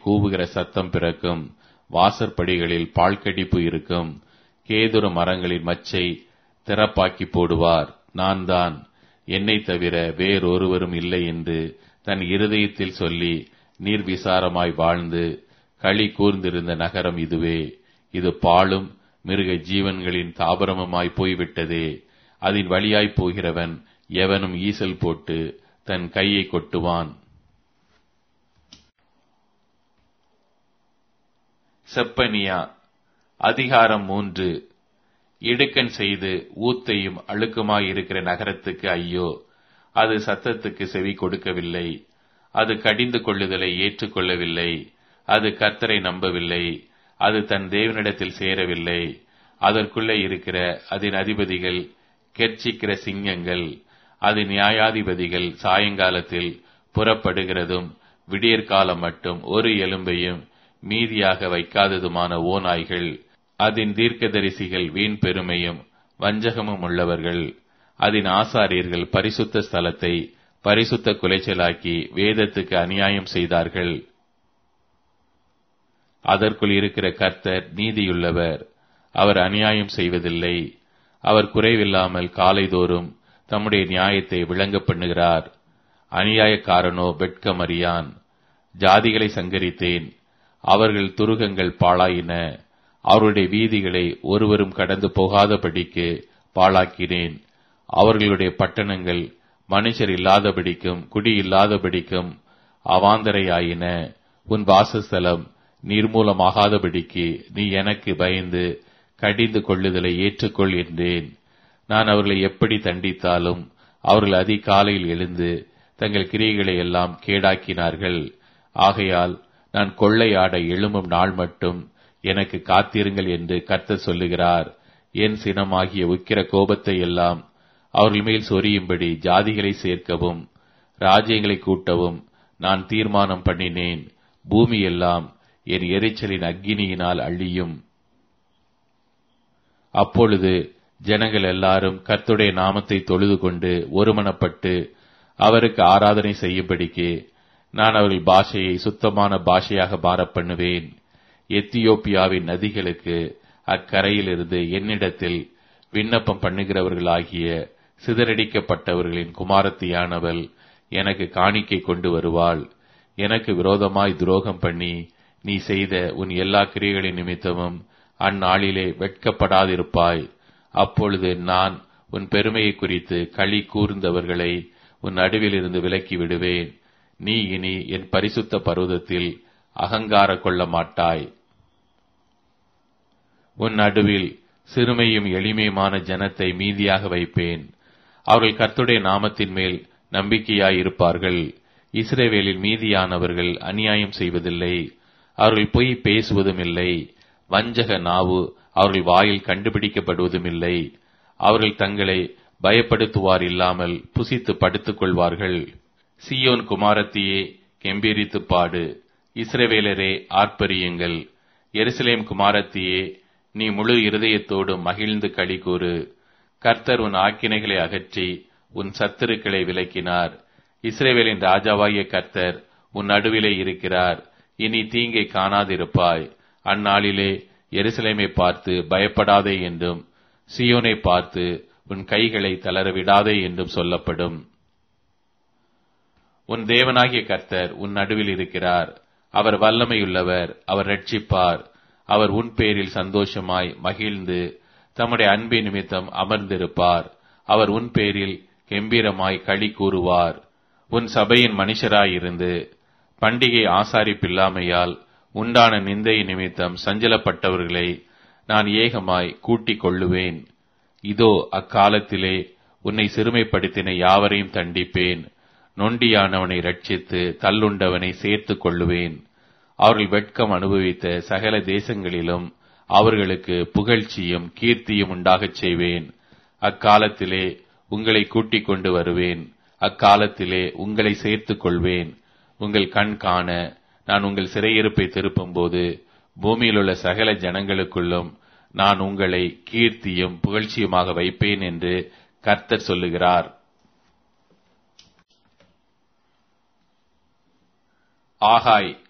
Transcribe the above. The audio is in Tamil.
கூவுகிற சத்தம் பிறக்கும் வாசற்படிகளில் பால்கடிப்பு இருக்கும் கேதுரு மரங்களின் மச்சை திறப்பாக்கி போடுவார் நான் தான் என்னை தவிர வேறொருவரும் இல்லை என்று தன் இருதயத்தில் சொல்லி நீர்விசாரமாய் வாழ்ந்து களி கூர்ந்திருந்த நகரம் இதுவே இது பாழும் மிருக ஜீவன்களின் தாபரமுமாய் போய்விட்டதே அதன் வழியாய் போகிறவன் எவனும் ஈசல் போட்டு தன் கையை கொட்டுவான் செப்பனியா அதிகாரம் மூன்று இடுக்கன் செய்து ஊத்தையும் அழுக்குமாயிருக்கிற நகரத்துக்கு ஐயோ அது சத்தத்துக்கு செவி கொடுக்கவில்லை அது கடிந்து கொள்ளுதலை ஏற்றுக்கொள்ளவில்லை அது கர்த்தரை நம்பவில்லை அது தன் தேவனிடத்தில் சேரவில்லை அதற்குள்ளே இருக்கிற அதன் அதிபதிகள் கெர்ச்சிக்கிற சிங்கங்கள் அது நியாயாதிபதிகள் சாயங்காலத்தில் புறப்படுகிறதும் விடியற்காலம் மட்டும் ஒரு எலும்பையும் மீதியாக வைக்காததுமான ஓநாய்கள் அதன் தீர்க்கதரிசிகள் வீண் பெருமையும் வஞ்சகமும் உள்ளவர்கள் அதன் ஆசாரியர்கள் பரிசுத்த ஸ்தலத்தை பரிசுத்த குலைச்சலாக்கி வேதத்துக்கு அநியாயம் செய்தார்கள் அதற்குள் இருக்கிற கர்த்தர் நீதியுள்ளவர் அவர் அநியாயம் செய்வதில்லை அவர் குறைவில்லாமல் காலைதோறும் தம்முடைய நியாயத்தை விளங்க பண்ணுகிறார் அநியாயக்காரனோ வெட்கமறியான் ஜாதிகளை சங்கரித்தேன் அவர்கள் துருகங்கள் பாழாயின அவருடைய வீதிகளை ஒருவரும் கடந்து போகாதபடிக்கு பாழாக்கினேன் அவர்களுடைய பட்டணங்கள் மனுஷர் இல்லாதபடிக்கும் குடி இல்லாதபடிக்கும் அவாந்தரையாயின உன் வாசஸ்தலம் நிர்மூலமாகாதபடிக்கு நீ எனக்கு பயந்து கடிந்து கொள்ளுதலை ஏற்றுக்கொள் என்றேன் நான் அவர்களை எப்படி தண்டித்தாலும் அவர்கள் அதிகாலையில் எழுந்து தங்கள் கிரியைகளை எல்லாம் கேடாக்கினார்கள் ஆகையால் நான் கொள்ளையாட எழும்பும் நாள் மட்டும் எனக்கு காத்திருங்கள் என்று கர்த்தர் சொல்லுகிறார் என் சினமாகிய உக்கிர கோபத்தை எல்லாம் அவர்கள் மேல் சொரியும்படி ஜாதிகளை சேர்க்கவும் ராஜ்யங்களை கூட்டவும் நான் தீர்மானம் பண்ணினேன் பூமி எல்லாம் என் எரிச்சலின் அக்கினியினால் அழியும் அப்பொழுது ஜனங்கள் எல்லாரும் கர்த்துடைய நாமத்தை தொழுது கொண்டு ஒருமனப்பட்டு அவருக்கு ஆராதனை செய்யும்படிக்கு நான் அவர்கள் பாஷையை சுத்தமான பாஷையாக மாறப் பண்ணுவேன் எத்தியோப்பியாவின் நதிகளுக்கு அக்கரையிலிருந்து என்னிடத்தில் விண்ணப்பம் பண்ணுகிறவர்களாகிய சிதறடிக்கப்பட்டவர்களின் குமாரத்தியானவள் எனக்கு காணிக்கை கொண்டு வருவாள் எனக்கு விரோதமாய் துரோகம் பண்ணி நீ செய்த உன் எல்லா கிரியைகளின் நிமித்தமும் அந்நாளிலே வெட்கப்படாதிருப்பாய் அப்பொழுது நான் உன் பெருமையை குறித்து களி கூர்ந்தவர்களை உன் நடுவில் இருந்து விலக்கி விடுவேன் நீ இனி என் பரிசுத்த பருவதத்தில் அகங்கார கொள்ள மாட்டாய் உன் நடுவில் சிறுமையும் எளிமையுமான ஜனத்தை மீதியாக வைப்பேன் அவர்கள் கர்த்துடைய நாமத்தின் மேல் நம்பிக்கையாயிருப்பார்கள் இஸ்ரேவேலில் மீதியானவர்கள் அநியாயம் செய்வதில்லை அவர்கள் பொய் பேசுவதும் இல்லை வஞ்சக நாவு அவர்கள் வாயில் கண்டுபிடிக்கப்படுவதும் இல்லை அவர்கள் தங்களை பயப்படுத்துவார் இல்லாமல் புசித்து படுத்துக் கொள்வார்கள் சியோன் குமாரத்தியே கெம்பீரித்து பாடு இஸ்ரவேலரே ஆர்ப்பரியுங்கள் எருசலேம் குமாரத்தியே நீ முழு இருதயத்தோடு மகிழ்ந்து களிகூறு கர்த்தர் உன் ஆக்கினைகளை அகற்றி உன் சத்துருக்களை விலக்கினார் இஸ்ரேவேலின் ராஜாவாகிய கர்த்தர் உன் நடுவிலே இருக்கிறார் இனி தீங்கை காணாதிருப்பாய் அந்நாளிலே எருசலேமை பார்த்து பயப்படாதே என்றும் சியோனை பார்த்து உன் கைகளை தளர விடாதே என்றும் சொல்லப்படும் உன் தேவனாகிய கர்த்தர் உன் நடுவில் இருக்கிறார் அவர் வல்லமையுள்ளவர் அவர் ரட்சிப்பார் அவர் உன் பேரில் சந்தோஷமாய் மகிழ்ந்து தம்முடைய அன்பின் நிமித்தம் அமர்ந்திருப்பார் அவர் உன் பேரில் கெம்பீரமாய் களி கூறுவார் உன் சபையின் மனுஷராயிருந்து பண்டிகை ஆசாரிப்பில்லாமையால் உண்டான நிந்தை நிமித்தம் சஞ்சலப்பட்டவர்களை நான் ஏகமாய் கூட்டிக் கொள்ளுவேன் இதோ அக்காலத்திலே உன்னை சிறுமைப்படுத்தின யாவரையும் தண்டிப்பேன் நொண்டியானவனை ரட்சித்து தள்ளுண்டவனை சேர்த்துக் கொள்ளுவேன் அவர்கள் வெட்கம் அனுபவித்த சகல தேசங்களிலும் அவர்களுக்கு புகழ்ச்சியும் கீர்த்தியும் உண்டாகச் செய்வேன் அக்காலத்திலே உங்களை கூட்டிக் கொண்டு வருவேன் அக்காலத்திலே உங்களை சேர்த்துக் கொள்வேன் உங்கள் கண் காண நான் உங்கள் சிறையிருப்பை திருப்பும்போது பூமியில் உள்ள சகல ஜனங்களுக்குள்ளும் நான் உங்களை கீர்த்தியும் புகழ்ச்சியுமாக வைப்பேன் என்று கர்த்தர் சொல்லுகிறார் ஆகாய்